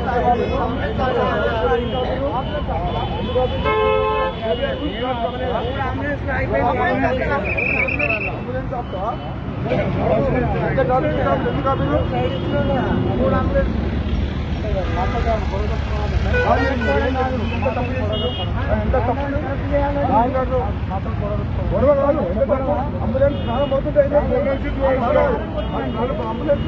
గొడవ కాదు అంబులెన్స్ ప్రాణం పోతుంటే అంబులెన్స్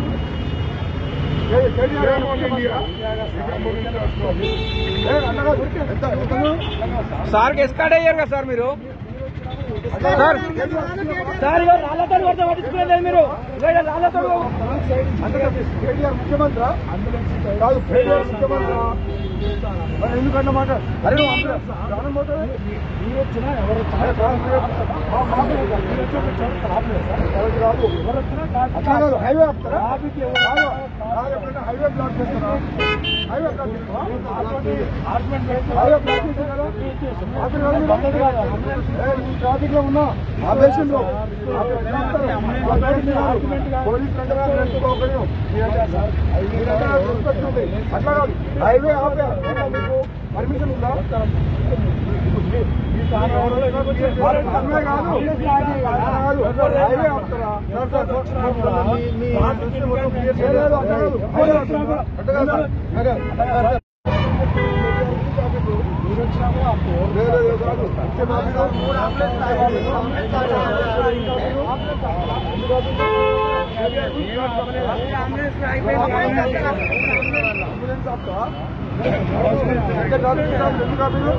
సార్ ఎస్కాట్ అయ్యారు కదా సార్ మీరు సార్ సార్ ఇవాళ రాళ్ళతో కొడితే పట్టించుకోలేదు మీరు ఇవాళ రాళ్ళతో కేటీఆర్ ముఖ్యమంత్రి కాదు కేటీఆర్ ముఖ్యమంత్రి మరి ఎందుకన్నమాట అరే నువ్వు అంబులెన్స్ ప్రాణం పోతుంది అట్లా కాదు హైవే ఆపుతారా కాదు. కాదు, ఎప్పుడైనా హైవే బ్లాక్ చేస్తారా హైవే బ్లాక్ చేస్తారా హైవే బ్లాక్ చేస్తారు కదా ఆఖరి కాదు మీరు. ఏ, ఈ ట్రాఫిక్ లో ఉన్నా ఆ దేశంలో పోలీస్ వెంటనే నేర్చుకోకూడదు అట్లా కాదు హైవే ఆపే మీకు పర్మిషన్ ఉందా హైవే కాదు కాదు హైవే ఆపుతారా సార్ సార్ సార్ లేదు, అట్లా కాదు. హైవే ఆపుతారా? అట్లా కాదు సార్. అట్లా కాదు. లేదు, లేదు, కాదు. అంబులెన్స్ ఆపుతావా? ఎంత ట్రాఫిక్ జామ్ ఎందుకు ఆపేది?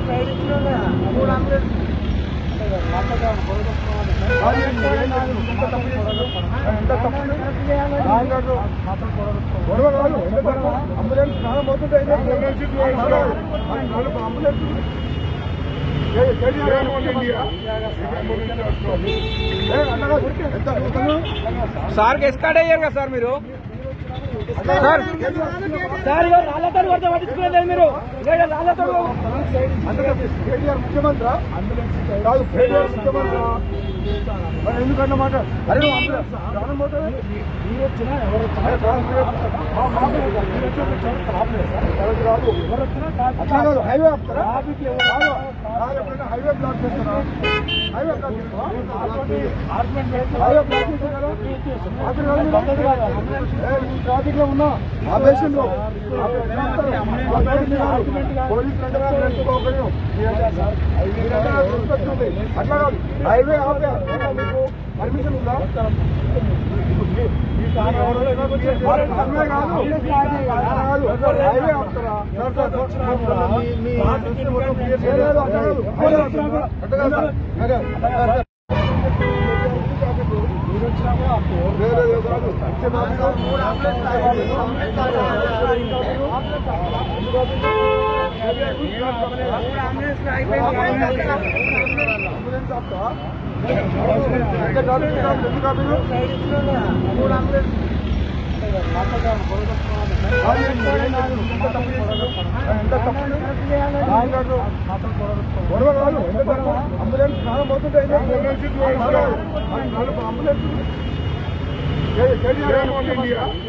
అది ఏంటి? ఎంత తప్పు చేశారు? ఎంత తప్పు చేశారు? రాంగారు. గొడవ కాదు ఎంత గొడవ? అంబులెన్స్ ప్రాణం పోతుంటే ఏం చేస్తారు? అంబులెన్స్ ఏ, కేటీఆర్ ముఖ్యమంత్రి. ఏ, అట్లా కాదు. ఎంత ఎంత సార్ ఎస్కాట్ అయ్యారు కదా సార్ మీరు సార్ సార్ ఇవాళ రాళ్ళతో కొడితే పట్టించుకోలేదు మీరు ఇవాళ రాళ్ళతో అంటే కేటీఆర్ ముఖ్యమంత్రి కాదు కేటీఆర్ ముఖ్యమంత్రి మరి ఎందుకన్నమాట అరే నువ్వు అంబులెన్స్ ప్రాణం పోతుంది అరే, ప్రాణం పోతుంది. మా- మాకు ఎవరికి రాదు. అట్లా కాదు హైవే ఆపుతారా కాదు. కాదు, ఎప్పుడైనా హైవే బ్లాక్ చేస్తారా హైవే బ్లాక్ చేస్తారా హైవే బ్లాక్ చేస్తారు కదా ఆఖరి కాదు మీరు. ఏ, ఈ ట్రాఫిక్ లో ఉన్నా ఆ దేశంలో పోలీస్ వెంటనే నేర్చుకోకూడదు అట్లా కాదు హైవే ఆపే మీకు పర్మిషన్ ఉందా హైవే కాదు కాదు హైవే ఆపుతారా సార్ సార్ సార్ లేదు, అట్లా కాదు. హైవే ఆపుతారా? అట్లా కాదు సార్. అదే. లేదు, లేదు, కాదు. అంబులెన్స్ ఆపుతావా? ఎంత ట్రాఫిక్ జామ్ ఎందుకు ఆపేది? అది ఏంటి? ఎంత తప్పు చేశారు? ఎంత తప్పు చేశారు? రాంగారు. గొడవ కాదు ఎంత గొడవ? అంబులెన్స్ ప్రాణం పోతుంటే ఏం చేస్తారు? అంబులెన్స్ ఏ, కేటీఆర్ ముఖ్యమంత్రి.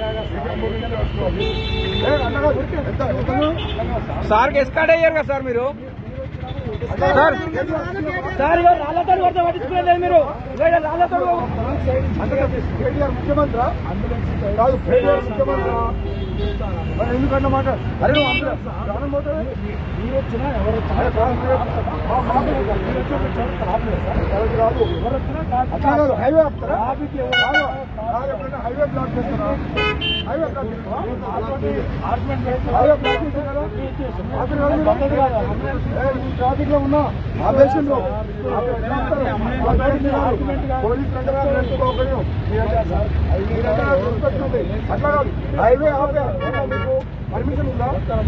ఏ, అట్లా కాదు. ఎంత ఎంత సార్ ఎస్కాట్ అయ్యారు కదా సార్ మీరు సార్ సార్ ఇవాళ రాళ్ళతో కొడితే పట్టించుకోలేదు మీరు ఇవాళ రాళ్ళతో అంటే కేటీఆర్ ముఖ్యమంత్రి కాదు కేటీఆర్ ముఖ్యమంత్రి మరి ఎందుకన్నమాట అరే నువ్వు అంబులెన్స్ ప్రాణం పోతుంది అరే, ప్రాణం పోతుంది. మా- మాకు ఎవరికి రాదు. అట్లా కాదు హైవే ఆపుతారా కాదు. కాదు, ఎప్పుడైనా హైవే బ్లాక్ చేస్తారా హైవే బ్లాక్ చేస్తారా హైవే బ్లాక్ చేస్తారు కదా ఆఖరి కాదు మీరు. ఏ, ఈ ట్రాఫిక్ లో ఉన్నా ఆ దేశంలో పోలీస్ వెంటనే నేర్చుకోకూడదు అట్లా కాదు హైవే ఆపే మీకు పర్మిషన్ ఉందా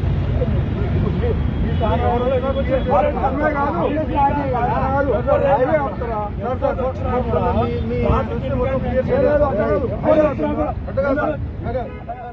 హైవే కాదు కాదు హైవే ఆపుతారా సార్ సార్ సార్ లేదు, అట్లా కాదు. హైవే ఆపుతారా? అట్లా కాదు సార్. అదే.